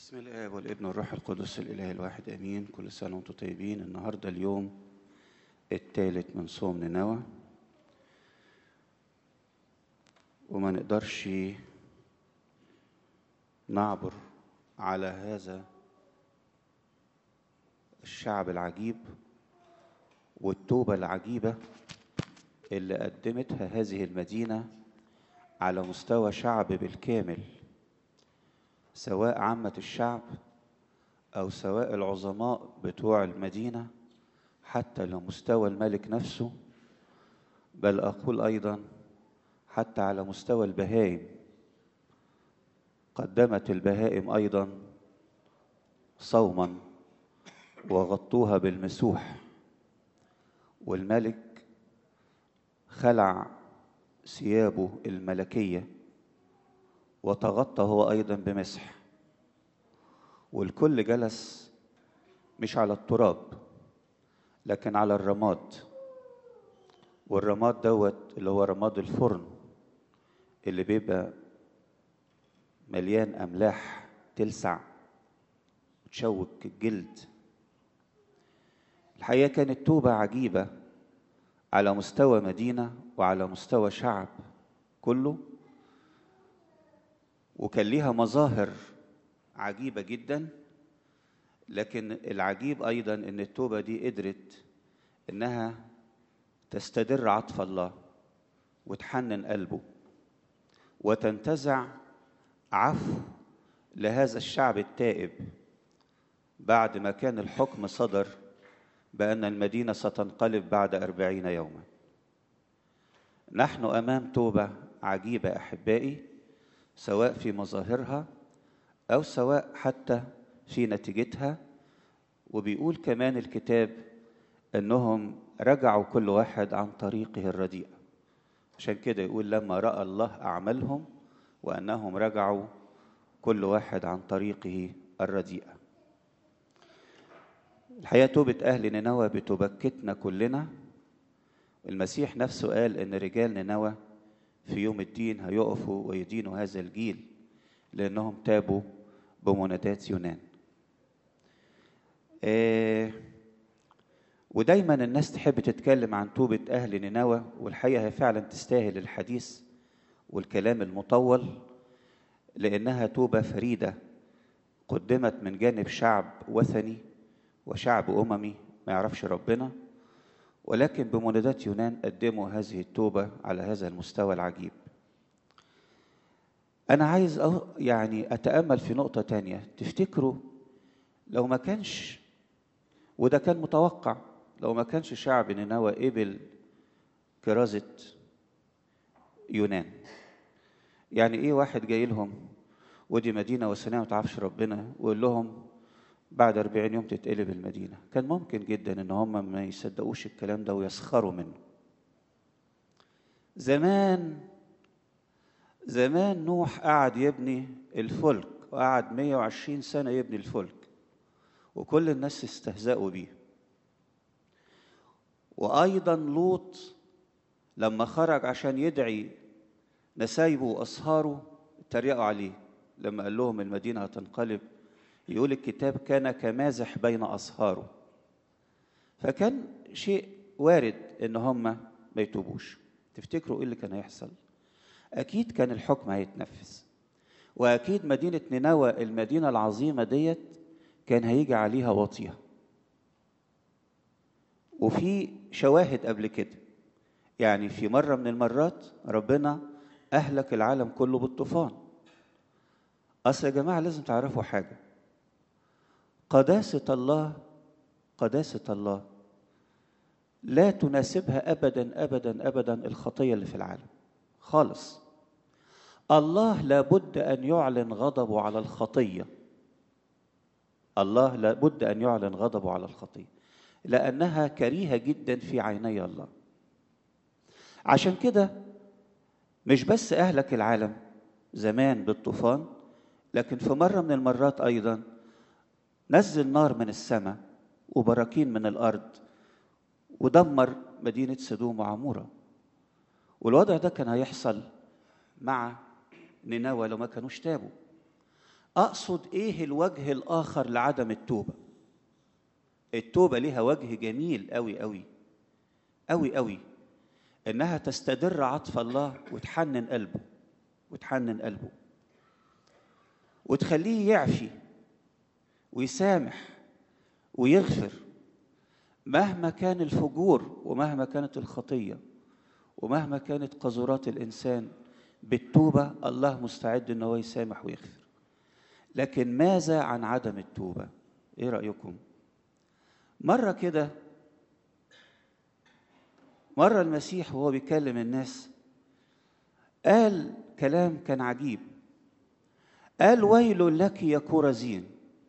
بسم الآب والابن والروح القدس الإله الواحد آمين كل سنة وأنتم طيبين النهاردة اليوم الثالث من صوم نينوى وما نقدرش نعبر على هذا الشعب العجيب والتوبة العجيبة اللي قدمتها هذه المدينة على مستوى شعب بالكامل سواء عامة الشعب أو سواء العظماء بتوع المدينة حتى لمستوى الملك نفسه بل أقول أيضا حتى على مستوى البهائم قدمت البهائم أيضا صوما وغطوها بالمسوح والملك خلع ثيابه الملكيه وتغطى هو ايضا بمسح والكل جلس مش على التراب لكن على الرماد والرماد دوت اللي هو رماد الفرن اللي بيبقى مليان املاح تلسع وتشوك الجلد الحقيقه كانت توبه عجيبه على مستوى مدينه وعلى مستوى شعب كله وكان ليها مظاهر عجيبة جدا لكن العجيب أيضا أن التوبة دي قدرت أنها تستدر عطف الله وتحنن قلبه وتنتزع عفو لهذا الشعب التائب بعد ما كان الحكم صدر بأن المدينة ستنقلب بعد أربعين يوما نحن أمام توبة عجيبة أحبائي سواء في مظاهرها او سواء حتى في نتيجتها وبيقول كمان الكتاب انهم رجعوا كل واحد عن طريقه الرديء عشان كده يقول لما راى الله اعمالهم وانهم رجعوا كل واحد عن طريقه الرديء الحقيقه توبه اهل نينوى بتبكتنا كلنا المسيح نفسه قال ان رجال نينوى في يوم الدين هيقفوا ويدينوا هذا الجيل لأنهم تابوا بمنادات يونان آه ودايما الناس تحب تتكلم عن توبة أهل نينوى والحقيقة هي فعلا تستاهل الحديث والكلام المطول لأنها توبة فريدة قدمت من جانب شعب وثني وشعب أممي ما يعرفش ربنا ولكن بمنادات يونان قدموا هذه التوبة على هذا المستوى العجيب أنا عايز أو يعني أتأمل في نقطة تانية تفتكروا لو ما كانش وده كان متوقع لو ما كانش شعب نينوى قبل كرازة يونان يعني إيه واحد جاي لهم ودي مدينة وثنية ما تعرفش ربنا ويقول لهم بعد أربعين يوم تتقلب المدينة كان ممكن جدا إن هم ما يصدقوش الكلام ده ويسخروا منه زمان زمان نوح قعد يبني الفلك وقعد 120 سنة يبني الفلك وكل الناس استهزأوا بيه وأيضا لوط لما خرج عشان يدعي نسايبه وأصهاره اتريقوا عليه لما قال لهم المدينة هتنقلب يقول الكتاب كان كمازح بين أصهاره فكان شيء وارد إن هم ما يتوبوش تفتكروا إيه اللي كان هيحصل أكيد كان الحكم هيتنفذ وأكيد مدينة نينوى المدينة العظيمة ديت كان هيجي عليها وطية وفي شواهد قبل كده يعني في مرة من المرات ربنا أهلك العالم كله بالطوفان أصل يا جماعة لازم تعرفوا حاجة قداسة الله قداسة الله لا تناسبها أبدا أبدا أبدا الخطية اللي في العالم خالص الله لابد أن يعلن غضبه على الخطية الله لابد أن يعلن غضبه على الخطية لأنها كريهة جدا في عيني الله عشان كده مش بس أهلك العالم زمان بالطوفان لكن في مرة من المرات أيضا نزل نار من السماء وبراكين من الارض ودمر مدينه سدوم وعموره والوضع ده كان هيحصل مع نينوى لو ما كانوش تابوا اقصد ايه الوجه الاخر لعدم التوبه التوبه ليها وجه جميل قوي قوي قوي قوي انها تستدر عطف الله وتحنن قلبه وتحنن قلبه وتخليه يعفي ويسامح ويغفر مهما كان الفجور ومهما كانت الخطيه ومهما كانت قذورات الانسان بالتوبه الله مستعد ان هو يسامح ويغفر لكن ماذا عن عدم التوبه ايه رايكم مره كده مره المسيح وهو بيكلم الناس قال كلام كان عجيب قال ويل لك يا كورزين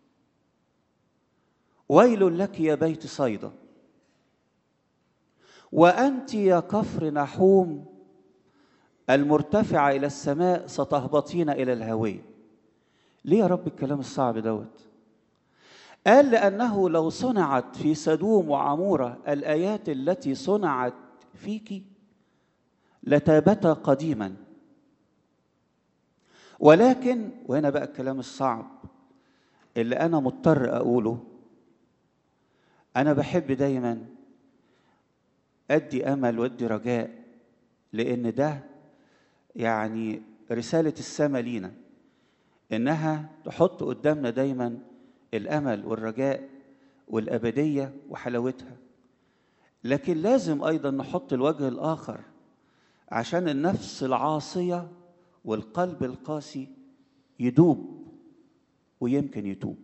ويل لك يا بيت صيدا وانت يا كفر نحوم المرتفعه الى السماء ستهبطين الى الهويه ليه يا رب الكلام الصعب دوت قال لانه لو صنعت في سدوم وعموره الايات التي صنعت فيك لتابتا قديما ولكن وهنا بقى الكلام الصعب اللي انا مضطر اقوله انا بحب دايما ادي امل وادي رجاء لان ده يعني رساله السماء لينا انها تحط قدامنا دايما الامل والرجاء والابديه وحلاوتها لكن لازم ايضا نحط الوجه الاخر عشان النفس العاصيه والقلب القاسي يدوب ويمكن يتوب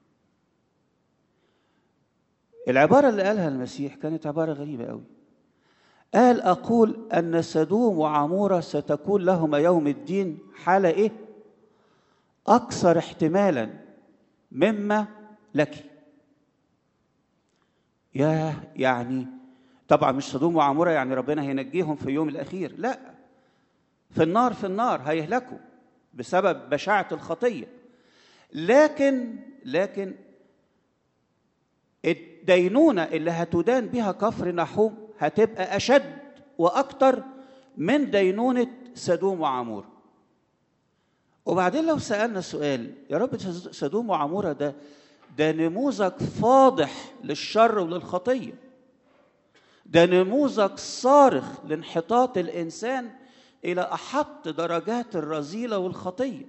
العبارة اللي قالها المسيح كانت عبارة غريبة قوي قال أقول أن سدوم وعمورة ستكون لهما يوم الدين حالة إيه؟ أكثر احتمالا مما لك يا يعني طبعا مش سدوم وعمورة يعني ربنا هينجيهم في اليوم الأخير لا في النار في النار هيهلكوا بسبب بشاعة الخطية لكن لكن الدينونة اللي هتدان بها كفر نحوم هتبقى أشد وأكتر من دينونة سدوم وعمور وبعدين لو سألنا سؤال يا رب سدوم وعمورة ده ده نموذج فاضح للشر وللخطية ده نموذج صارخ لانحطاط الإنسان إلى أحط درجات الرذيلة والخطية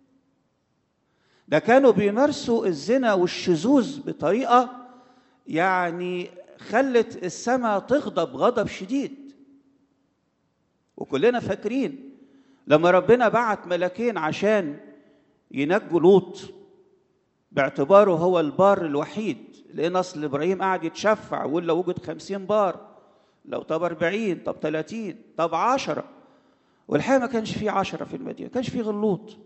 ده كانوا بيمارسوا الزنا والشذوذ بطريقة يعني خلت السماء تغضب غضب شديد وكلنا فاكرين لما ربنا بعت ملكين عشان ينجوا لوط باعتباره هو البار الوحيد لان اصل ابراهيم قعد يتشفع ويقول لو وجد خمسين بار لو طب أربعين طب ثلاثين طب عشرة والحقيقة ما كانش فيه عشرة في المدينة ما كانش فيه غير لوط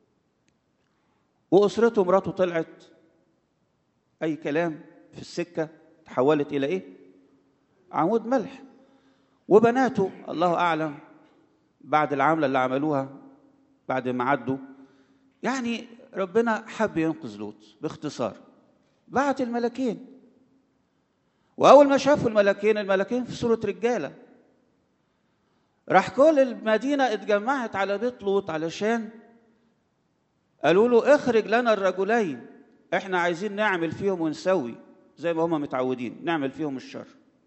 وأسرته مراته طلعت أي كلام في السكة تحولت إلى إيه؟ عمود ملح وبناته الله أعلم بعد العملة اللي عملوها بعد ما عدوا يعني ربنا حب ينقذ لوط باختصار بعت الملكين وأول ما شافوا الملكين الملكين في صورة رجالة راح كل المدينة اتجمعت على بيت لوط علشان قالوا له اخرج لنا الرجلين احنا عايزين نعمل فيهم ونسوي زي ما هم متعودين نعمل فيهم الشر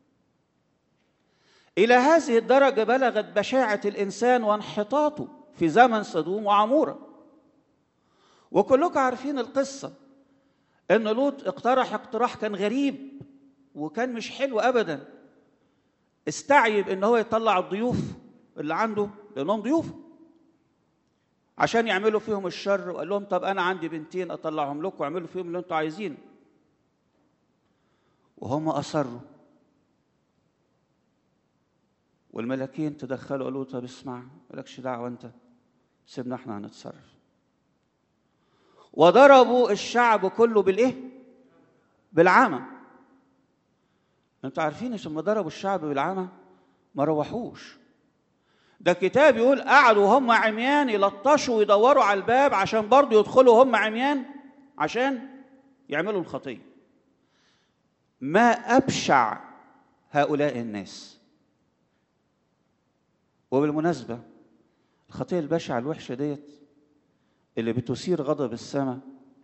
الى هذه الدرجه بلغت بشاعه الانسان وانحطاطه في زمن سدوم وعموره وكلكم عارفين القصه ان لوط اقترح اقتراح كان غريب وكان مش حلو ابدا استعيب ان هو يطلع الضيوف اللي عنده لانهم ضيوفه عشان يعملوا فيهم الشر وقال لهم طب انا عندي بنتين اطلعهم لكم واعملوا فيهم اللي انتوا عايزينه وهم اصروا والملاكين تدخلوا قالوا طب اسمع مالكش دعوه انت سيبنا احنا هنتصرف وضربوا الشعب كله بالايه بالعمى انتوا عارفين لما ضربوا الشعب بالعمى ما روحوش ده الكتاب يقول قعدوا هم عميان يلطشوا ويدوروا على الباب عشان برضه يدخلوا هم عميان عشان يعملوا الخطيه ما ابشع هؤلاء الناس وبالمناسبه الخطيه البشعه الوحشه ديت اللي بتثير غضب السماء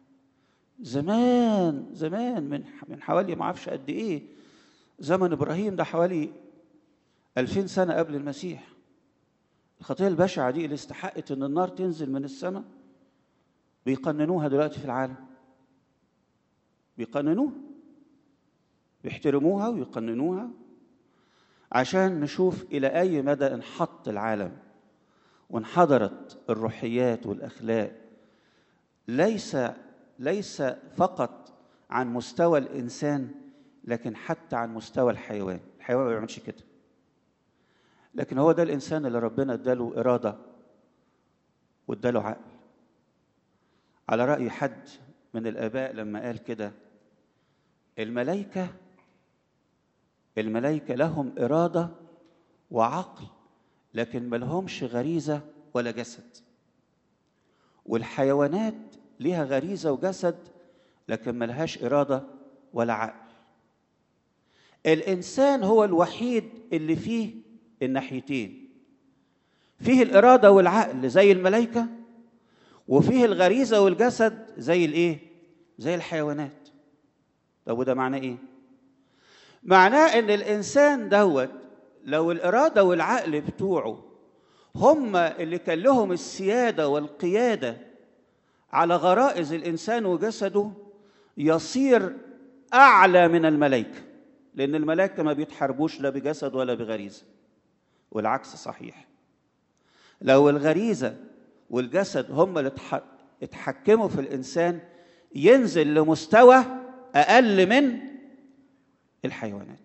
زمان زمان من من حوالي ما اعرفش قد ايه زمن ابراهيم ده حوالي 2000 سنه قبل المسيح الخطيه البشعه دي اللي استحقت ان النار تنزل من السماء بيقننوها دلوقتي في العالم بيقننوها بيحترموها ويقننوها عشان نشوف الى اي مدى انحط العالم وانحدرت الروحيات والاخلاق ليس ليس فقط عن مستوى الانسان لكن حتى عن مستوى الحيوان الحيوان ما بيعملش كده لكن هو ده الانسان اللي ربنا اداله اراده واداله عقل على راي حد من الاباء لما قال كده الملائكه الملائكه لهم اراده وعقل لكن ما لهمش غريزه ولا جسد والحيوانات ليها غريزه وجسد لكن ما لهاش اراده ولا عقل الانسان هو الوحيد اللي فيه الناحيتين فيه الاراده والعقل زي الملائكه وفيه الغريزه والجسد زي الايه زي الحيوانات طب وده معناه ايه معناه ان الانسان دوت لو الاراده والعقل بتوعه هم اللي كان لهم السياده والقياده على غرائز الانسان وجسده يصير اعلى من الملائكه لان الملائكه ما بيتحاربوش لا بجسد ولا بغريزه والعكس صحيح لو الغريزه والجسد هم اللي اتحكموا في الانسان ينزل لمستوى اقل من الحيوانات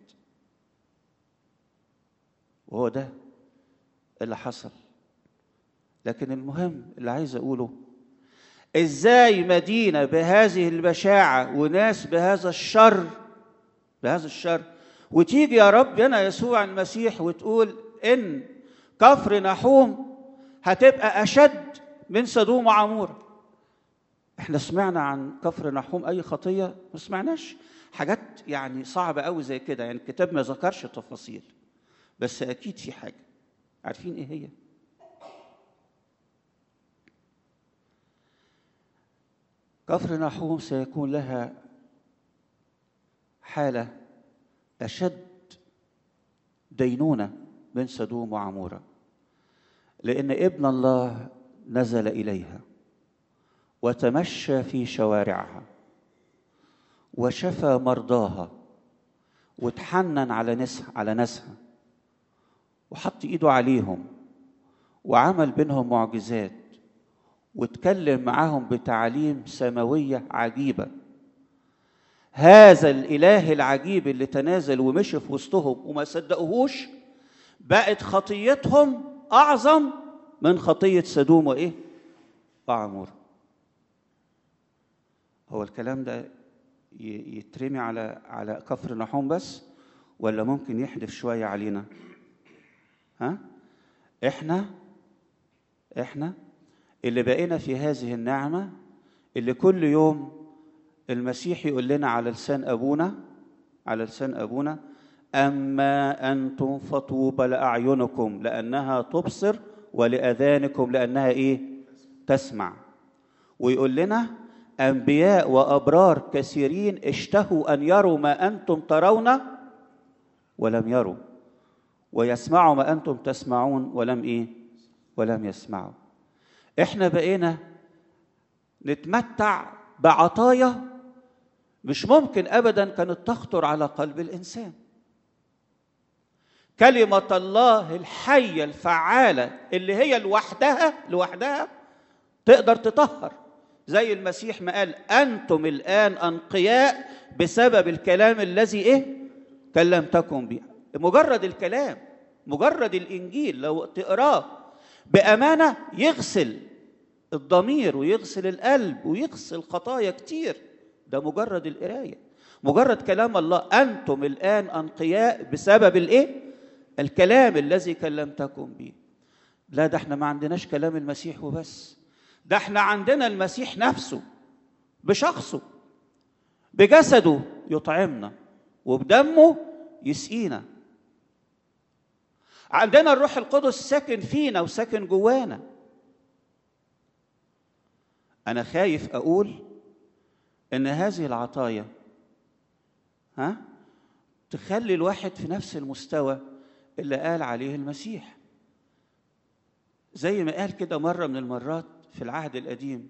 وهو ده اللي حصل لكن المهم اللي عايز اقوله ازاي مدينه بهذه البشاعه وناس بهذا الشر بهذا الشر وتيجي يا رب انا يسوع المسيح وتقول ان كفر نحوم هتبقى اشد من سدوم وعموره احنا سمعنا عن كفر نحوم اي خطيه ما سمعناش حاجات يعني صعبه قوي زي كده يعني الكتاب ما ذكرش تفاصيل بس اكيد في حاجه عارفين ايه هي كفر نحوم سيكون لها حاله اشد دينونه من سدوم وعموره لان ابن الله نزل اليها وتمشى في شوارعها وشفى مرضاها وتحنن على نسها على ناسها وحط ايده عليهم وعمل بينهم معجزات واتكلم معاهم بتعاليم سماويه عجيبه هذا الاله العجيب اللي تنازل ومشي في وسطهم وما صدقوهوش بقت خطيتهم اعظم من خطيه سدوم وايه وعمور هو الكلام ده يترمي على على كفر نحوم بس ولا ممكن يحدف شويه علينا ها احنا احنا اللي بقينا في هذه النعمه اللي كل يوم المسيح يقول لنا على لسان ابونا على لسان ابونا اما انتم فطوبى لاعينكم لانها تبصر ولاذانكم لانها ايه تسمع ويقول لنا انبياء وابرار كثيرين اشتهوا ان يروا ما انتم ترون ولم يروا ويسمعوا ما انتم تسمعون ولم ايه ولم يسمعوا احنا بقينا نتمتع بعطايا مش ممكن ابدا كانت تخطر على قلب الانسان كلمه الله الحيه الفعاله اللي هي لوحدها لوحدها تقدر تطهر زي المسيح ما قال انتم الان انقياء بسبب الكلام الذي ايه كلمتكم به مجرد الكلام مجرد الانجيل لو تقراه بامانه يغسل الضمير ويغسل القلب ويغسل خطايا كتير ده مجرد القرايه مجرد كلام الله انتم الان انقياء بسبب الايه الكلام الذي كلمتكم به لا ده احنا ما عندناش كلام المسيح وبس ده احنا عندنا المسيح نفسه بشخصه بجسده يطعمنا وبدمه يسقينا عندنا الروح القدس ساكن فينا وساكن جوانا انا خايف اقول ان هذه العطايا ها تخلي الواحد في نفس المستوى اللي قال عليه المسيح زي ما قال كده مره من المرات في العهد القديم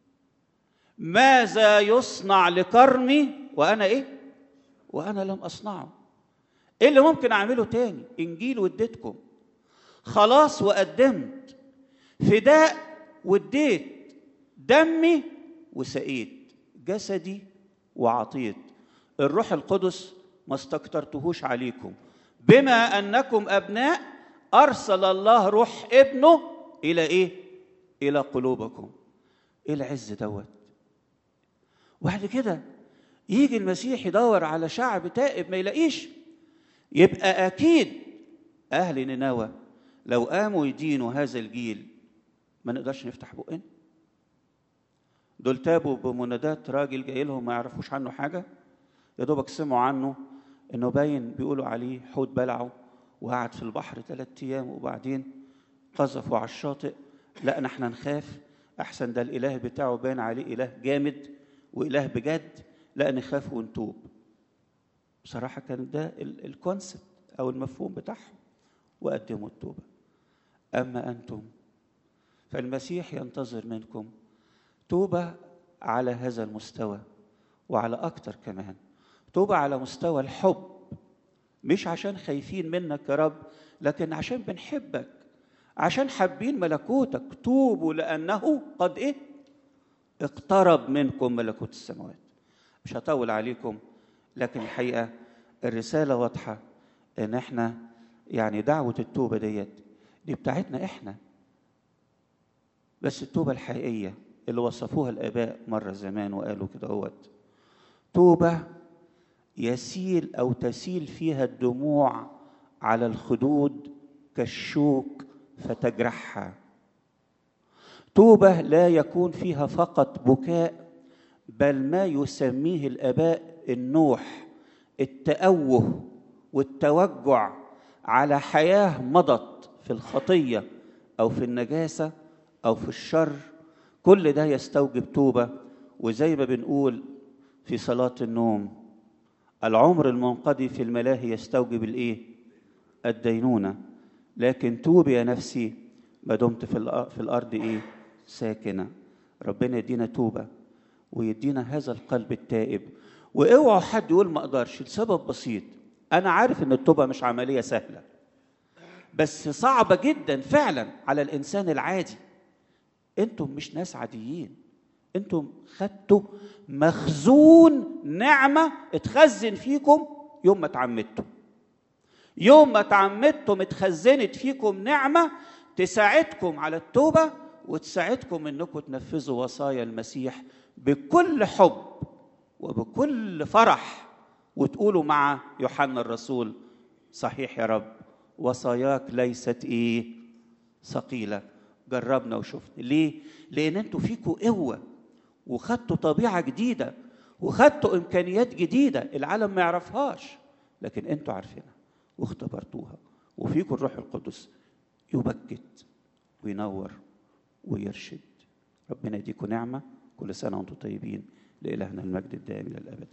ماذا يصنع لكرمي وانا ايه وانا لم اصنعه ايه اللي ممكن اعمله تاني انجيل واديتكم خلاص وقدمت فداء واديت دمي وسقيت جسدي وعطيت الروح القدس ما استكترتهوش عليكم بما انكم ابناء ارسل الله روح ابنه الى ايه الى قلوبكم ايه العز دوت وبعد كده يجي المسيح يدور على شعب تائب ما يلاقيش يبقى اكيد اهل نينوى لو قاموا يدينوا هذا الجيل ما نقدرش نفتح بقنا دول تابوا بمنادات راجل جاي لهم ما يعرفوش عنه حاجه يا دوبك سمعوا عنه انه باين بيقولوا عليه حوت بلعه وقعد في البحر ثلاثة ايام وبعدين قذفوا على الشاطئ لا احنا نخاف احسن ده الاله بتاعه باين عليه اله جامد واله بجد لا نخاف ونتوب بصراحه كان ده الكونسبت او المفهوم بتاعهم وقدموا التوبه اما انتم فالمسيح ينتظر منكم توبه على هذا المستوى وعلى اكتر كمان توبه على مستوى الحب مش عشان خايفين منك يا رب لكن عشان بنحبك عشان حابين ملكوتك توبوا لانه قد ايه اقترب منكم ملكوت السماوات مش هطول عليكم لكن الحقيقه الرساله واضحه ان احنا يعني دعوه التوبه ديت دي بتاعتنا احنا بس التوبه الحقيقيه اللي وصفوها الاباء مره زمان وقالوا كده هوت توبه يسيل او تسيل فيها الدموع على الخدود كالشوك فتجرحها توبه لا يكون فيها فقط بكاء بل ما يسميه الاباء النوح التأوه والتوجع على حياه مضت في الخطيه او في النجاسه او في الشر كل ده يستوجب توبه وزي ما بنقول في صلاه النوم العمر المنقضي في الملاهي يستوجب الايه الدينونه لكن توب يا نفسي ما دمت في في الارض ايه ساكنه ربنا يدينا توبه ويدينا هذا القلب التائب واوعوا حد يقول ما اقدرش لسبب بسيط انا عارف ان التوبه مش عمليه سهله بس صعبه جدا فعلا على الانسان العادي انتم مش ناس عاديين انتم خدتوا مخزون نعمه اتخزن فيكم يوم ما اتعمدتوا يوم ما اتعمدتم اتخزنت فيكم نعمه تساعدكم على التوبه وتساعدكم انكم تنفذوا وصايا المسيح بكل حب وبكل فرح وتقولوا مع يوحنا الرسول صحيح يا رب وصاياك ليست ايه ثقيله جربنا وشفنا ليه لان انتوا فيكم قوه وخدتوا طبيعه جديده وخدتوا امكانيات جديده العالم ما يعرفهاش لكن انتوا عارفينها واختبرتوها وفيكم الروح القدس يبكت وينور ويرشد ربنا يديكم نعمه كل سنه وانتم طيبين لالهنا المجد الدائم الى الابد